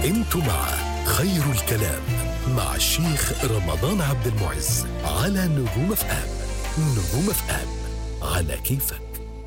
انتم مع خير الكلام مع الشيخ رمضان عبد المعز على نجوم اف ام نجوم اف ام على كيفك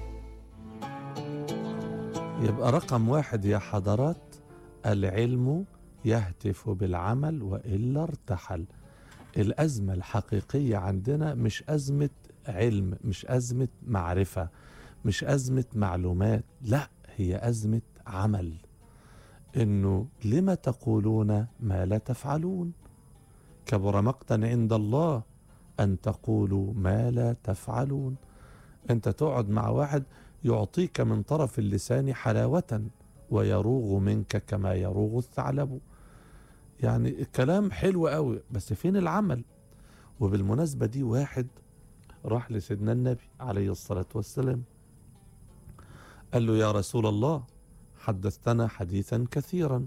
يبقى رقم واحد يا حضرات العلم يهتف بالعمل وإلا ارتحل الأزمة الحقيقية عندنا مش أزمة علم مش أزمة معرفة مش أزمة معلومات لا هي أزمة عمل إنه لما تقولون ما لا تفعلون كبر مقتا عند الله أن تقولوا ما لا تفعلون أنت تقعد مع واحد يعطيك من طرف اللسان حلاوة ويروغ منك كما يروغ الثعلب يعني الكلام حلو قوي بس فين العمل وبالمناسبة دي واحد راح لسيدنا النبي عليه الصلاة والسلام قال له يا رسول الله حدثتنا حديثا كثيرا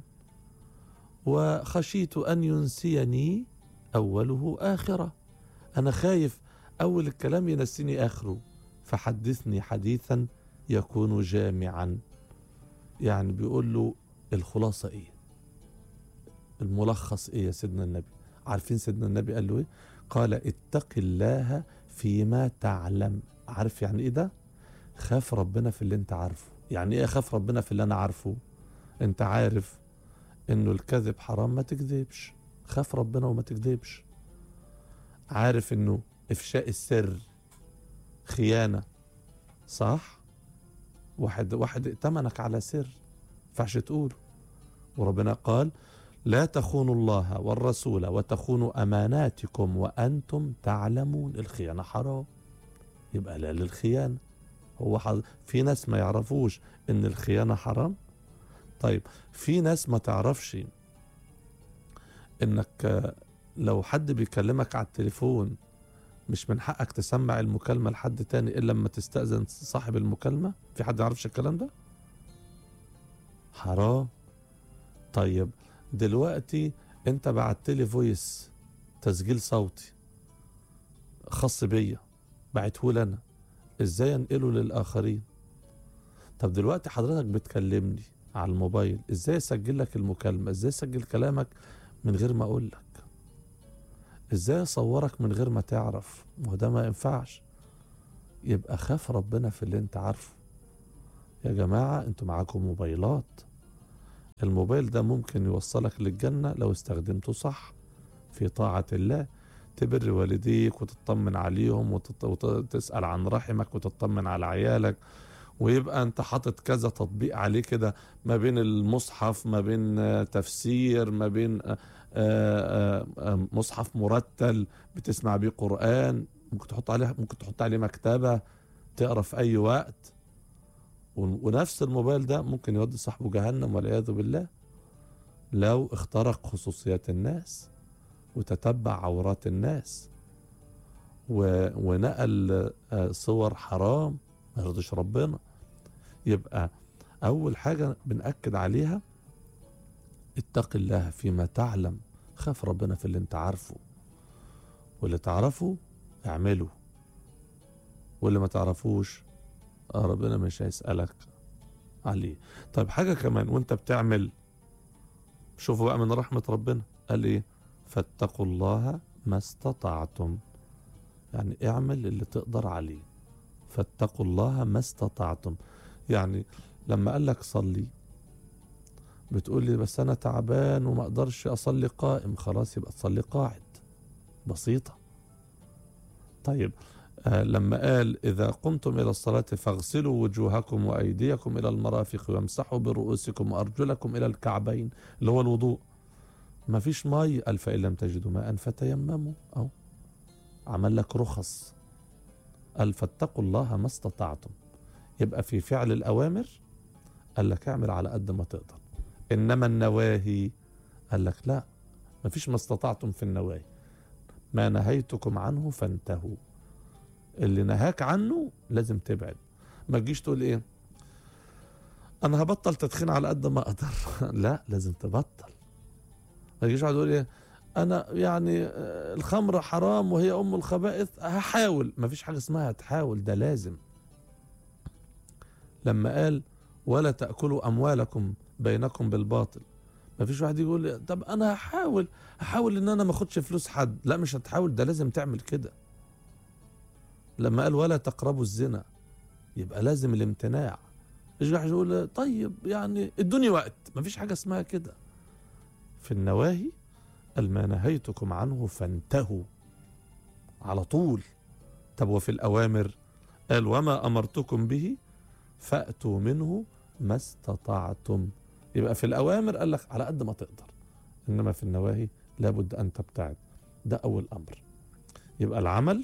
وخشيت أن ينسيني أوله آخرة أنا خايف أول الكلام ينسيني آخره فحدثني حديثا يكون جامعا يعني بيقول له الخلاصة ايه الملخص ايه يا سيدنا النبي عارفين سيدنا النبي قال له ايه قال اتق الله فيما تعلم عارف يعني ايه ده خاف ربنا في اللي انت عارفه يعني ايه خاف ربنا في اللي انا عارفه انت عارف انه الكذب حرام ما تكذبش خاف ربنا وما تكذبش عارف انه افشاء السر خيانة صح واحد واحد ائتمنك على سر فعش تقوله وربنا قال لا تخونوا الله والرسول وتخونوا اماناتكم وانتم تعلمون الخيانه حرام يبقى لا للخيانه هو حظ... في ناس ما يعرفوش ان الخيانه حرام طيب في ناس ما تعرفش انك لو حد بيكلمك على التليفون مش من حقك تسمع المكالمة لحد تاني إلا لما تستأذن صاحب المكالمة في حد يعرفش الكلام ده حرام طيب دلوقتي انت بعت لي فويس تسجيل صوتي خاص بيا بعته لي انا ازاي انقله للاخرين طب دلوقتي حضرتك بتكلمني على الموبايل ازاي اسجل لك المكالمه ازاي اسجل كلامك من غير ما اقول لك ازاي اصورك من غير ما تعرف وده ما ينفعش يبقى خاف ربنا في اللي انت عارفه يا جماعة انتوا معاكم موبايلات الموبايل ده ممكن يوصلك للجنة لو استخدمته صح في طاعة الله تبر والديك وتطمن عليهم وتت... وتسأل عن رحمك وتطمن على عيالك ويبقى انت حاطط كذا تطبيق عليه كده ما بين المصحف ما بين تفسير ما بين مصحف مرتل بتسمع بيه قرآن ممكن تحط عليه ممكن تحط عليه مكتبة تقرا في أي وقت ونفس الموبايل ده ممكن يودي صاحبه جهنم والعياذ بالله لو اخترق خصوصيات الناس وتتبع عورات الناس و... ونقل صور حرام ما يرضيش ربنا يبقى أول حاجة بنأكد عليها اتق الله فيما تعلم خاف ربنا في اللي انت عارفه واللي تعرفه اعمله واللي ما تعرفوش ربنا مش هيسألك عليه طيب حاجة كمان وانت بتعمل شوفوا بقى من رحمة ربنا قال ايه فاتقوا الله ما استطعتم يعني اعمل اللي تقدر عليه فاتقوا الله ما استطعتم يعني لما قال لك صلي بتقول لي بس انا تعبان وما اقدرش اصلي قائم خلاص يبقى تصلي قاعد بسيطه طيب آه لما قال اذا قمتم الى الصلاه فاغسلوا وجوهكم وايديكم الى المرافق وامسحوا برؤوسكم وارجلكم الى الكعبين اللي هو الوضوء ما فيش مي قال فان لم تجدوا ماء فتيمموا او عمل لك رخص قال فاتقوا الله ما استطعتم يبقى في فعل الاوامر قال لك اعمل على قد ما تقدر انما النواهي قال لك لا ما فيش ما استطعتم في النواهي ما نهيتكم عنه فانتهوا اللي نهاك عنه لازم تبعد ما تجيش تقول ايه انا هبطل تدخين على قد ما اقدر لا لازم تبطل ما تجيش تقول ايه انا يعني الخمر حرام وهي ام الخبائث هحاول ما فيش حاجه اسمها تحاول ده لازم لما قال ولا تاكلوا اموالكم بينكم بالباطل ما فيش واحد يقول لي طب انا هحاول هحاول ان انا ما اخدش فلوس حد لا مش هتحاول ده لازم تعمل كده لما قال ولا تقربوا الزنا يبقى لازم الامتناع مش واحد يقول طيب يعني ادوني وقت ما فيش حاجه اسمها كده في النواهي قال ما نهيتكم عنه فانتهوا على طول طب وفي الأوامر قال وما أمرتكم به فأتوا منه ما استطعتم يبقى في الأوامر قال لك على قد ما تقدر إنما في النواهي لابد أن تبتعد ده أول أمر يبقى العمل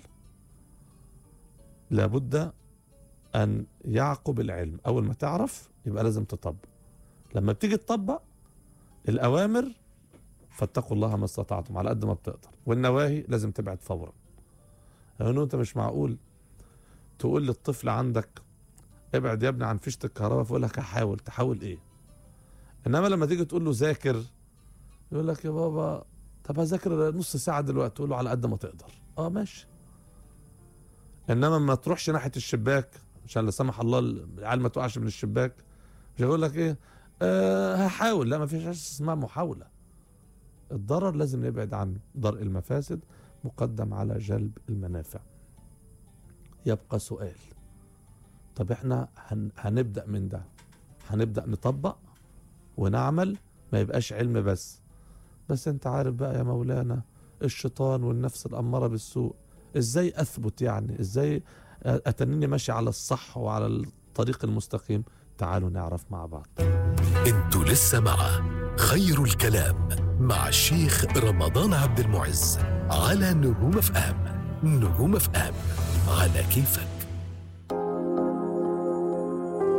لابد أن يعقب العلم أول ما تعرف يبقى لازم تطبق لما بتيجي تطبق الأوامر فاتقوا الله ما استطعتم على قد ما بتقدر والنواهي لازم تبعد فورا لأنه أنت مش معقول تقول للطفل عندك ابعد يا ابني عن فيشة الكهرباء فيقول لك هحاول تحاول ايه انما لما تيجي تقول له ذاكر يقول لك يا بابا طب هذاكر نص ساعة دلوقتي تقول له على قد ما تقدر اه ماشي انما ما تروحش ناحية الشباك عشان لا سمح الله العيال ما تقعش من الشباك مش هيقول لك ايه آه هحاول لا ما فيش حاجة اسمها محاولة الضرر لازم نبعد عنه درء المفاسد مقدم على جلب المنافع يبقى سؤال طب احنا هن هنبدأ من ده هنبدأ نطبق ونعمل ما يبقاش علم بس بس انت عارف بقى يا مولانا الشيطان والنفس الأمارة بالسوء ازاي اثبت يعني ازاي اتنيني ماشي على الصح وعلى الطريق المستقيم تعالوا نعرف مع بعض انتوا لسه مع خير الكلام مع الشيخ رمضان عبد المعز على نجوم اف ام نجوم اف ام على كيفك